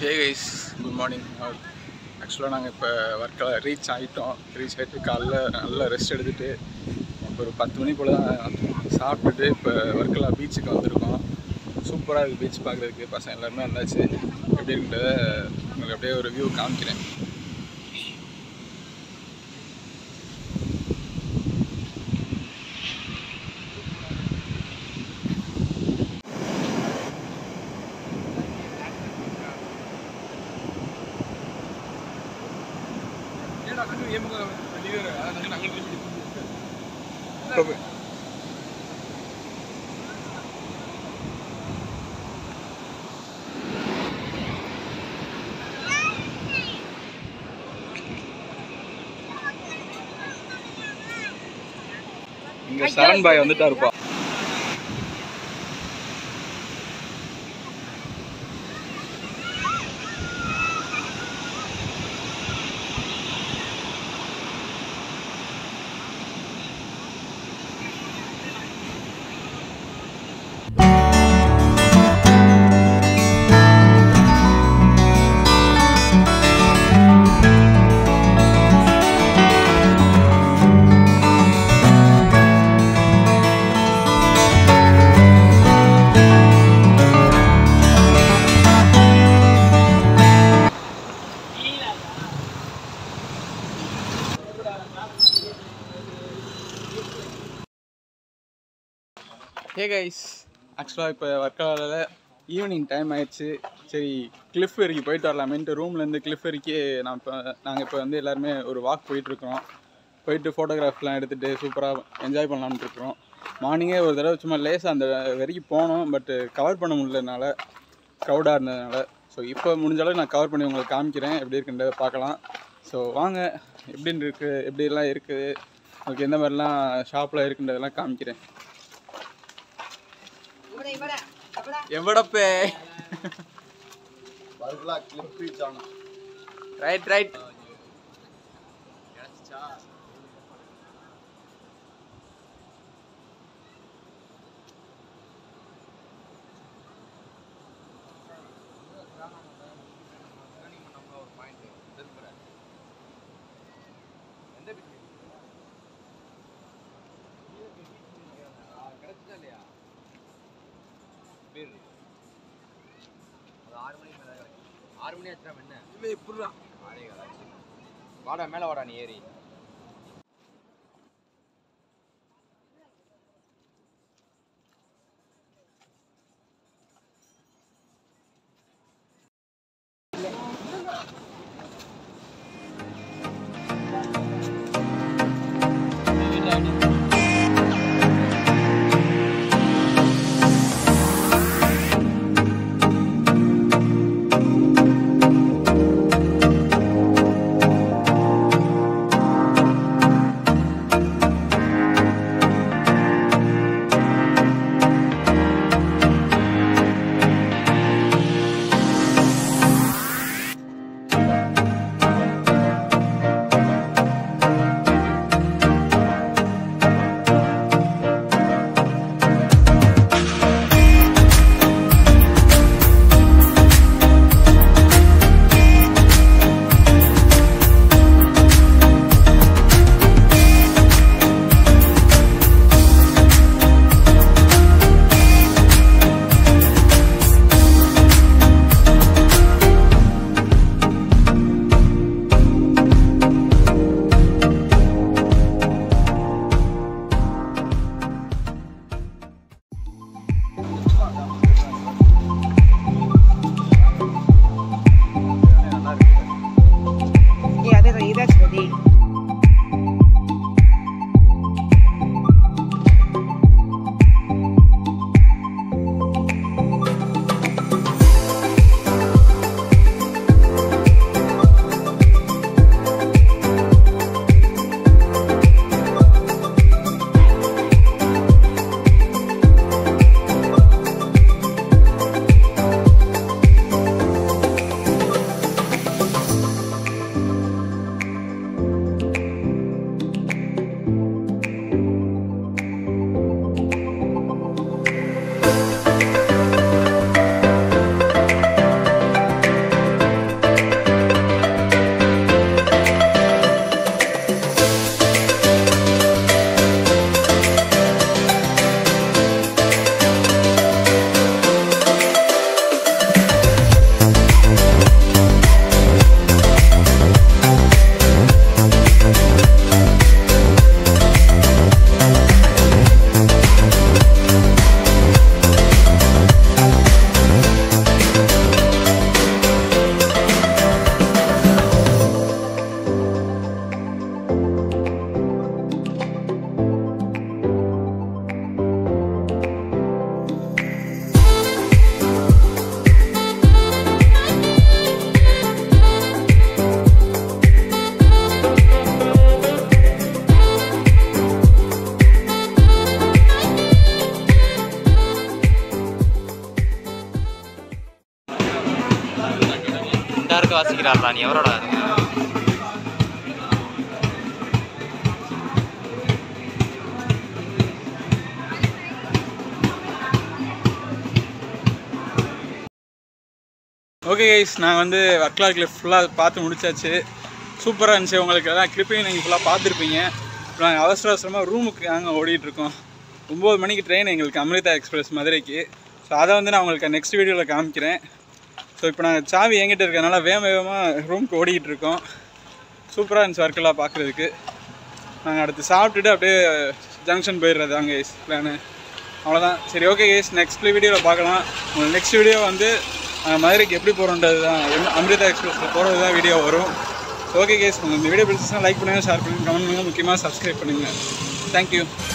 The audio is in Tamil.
ஹே கைஸ் குட் மார்னிங் ஆக்சுவலாக நாங்கள் இப்போ ஒர்க்கில் ரீச் ஆகிட்டோம் ரீச் ஆகிட்டு காலைல நல்லா ரெஸ்ட் எடுத்துகிட்டு இப்போ ஒரு பத்து மணி போல் தான் சாப்பிட்டுட்டு இப்போ ஒர்க்கில் பீச்சுக்கு வந்திருக்கோம் சூப்பராக இருக்குது பீச் பார்க்குறதுக்கு பசங்க எல்லாருமே வந்தாச்சு எப்படி இருக்குன்றத உங்களுக்கு அப்படியே ஒரு வியூ காமிக்கிறேன் இங்கே சரண் பாய் வந்துட்டா இருப்பா ஹே கைஸ் ஆக்சுவலாக இப்போ ஒர்க்காவில் ஈவினிங் டைம் ஆயிடுச்சு சரி கிளிஃப் வரைக்கும் போயிட்டு வரலாமேன்ட்டு ரூம்லேருந்து கிளிஃப் வரைக்கும் நான் இப்போ நாங்கள் இப்போ வந்து எல்லாருமே ஒரு வாக் போயிட்டுருக்கோம் போயிட்டு ஃபோட்டோகிராஃப்லாம் எடுத்துகிட்டு சூப்பராக என்ஜாய் பண்ணலாம்னு இருக்கிறோம் மார்னிங்கே ஒரு தடவை சும்மா லேசாக அந்த வரைக்கும் போனோம் பட்டு கவர் பண்ண முடியலனால க்ரௌடாக இருந்ததுனால ஸோ இப்போ முடிஞ்ச அளவுக்கு நான் கவர் பண்ணி உங்களுக்கு காமிக்கிறேன் எப்படி இருக்குன்றதை பார்க்கலாம் ஸோ வாங்க எப்படின்னு இருக்குது எப்படிலாம் இருக்குது உங்களுக்கு எந்த மாதிரிலாம் ஷாப்பில் இருக்குன்றதெல்லாம் காமிக்கிறேன் எவ்வளப்பே ரைட் ரைட் ஆறு மணி ஆச்சுடா என்ன இல்லை இப்படிடா வாடா மேலே வாடா நீ ஏறி Yeah, that's, that's really. Thank வாசிக்கிறாரா நீ எவரோட ஓகே கைஸ் நான் வந்து வர்க்கலா கிளிஃப் ஃபுல்லாக பார்த்து முடிச்சாச்சு சூப்பராக இருந்துச்சு உங்களுக்கு எல்லாம் கிளிப்பையும் நீங்கள் ஃபுல்லாக பார்த்துருப்பீங்க இப்போ நாங்கள் அவசர அவசரமாக ரூமுக்கு நாங்கள் ஓடிட்டுருக்கோம் ஒம்பது மணிக்கு ட்ரெயின் எங்களுக்கு அமிர்தா எக்ஸ்பிரஸ் மதுரைக்கு ஸோ அதை வந்து நான் உங்களுக்கு நெக்ஸ்ட் வீடியோவில் காமிக்கிறேன் ஸோ இப்போ நாங்கள் சாவி எங்கிட்ட இருக்கறனால வேக வேகமாக ரூமுக்கு ஓடிக்கிட்டு இருக்கோம் சூப்பராக இருந்துச்சு வர்க்கலா பார்க்குறதுக்கு நாங்கள் அடுத்து சாப்பிட்டுட்டு அப்படியே ஜங்ஷன் போயிடுறது அங்கே கைஸ் பிளானு அவ்வளோதான் சரி ஓகே கைஸ் நெக்ஸ்ட் வீடியோவில் பார்க்கலாம் உங்களுக்கு நெக்ஸ்ட் வீடியோ வந்து அஹ், மதுரைக்கு எப்படி போகிறோன்றது தான் என்ன- அமிர்தா எக்ஸ்பிரஸில் போகிறது தான் வீடியோ வரும் ஓகே கேஸ் உங்களுக்கு இந்த வீடியோ பிடிச்சிச்சுன்னா லைக் பண்ணுங்கள் ஷேர் பண்ணுங்கள் கமெண்ட் பண்ணுங்கள் முக்கியமாக சப்ஸ்கிரைப் பண்ணுங்கள் தேங்க்யூ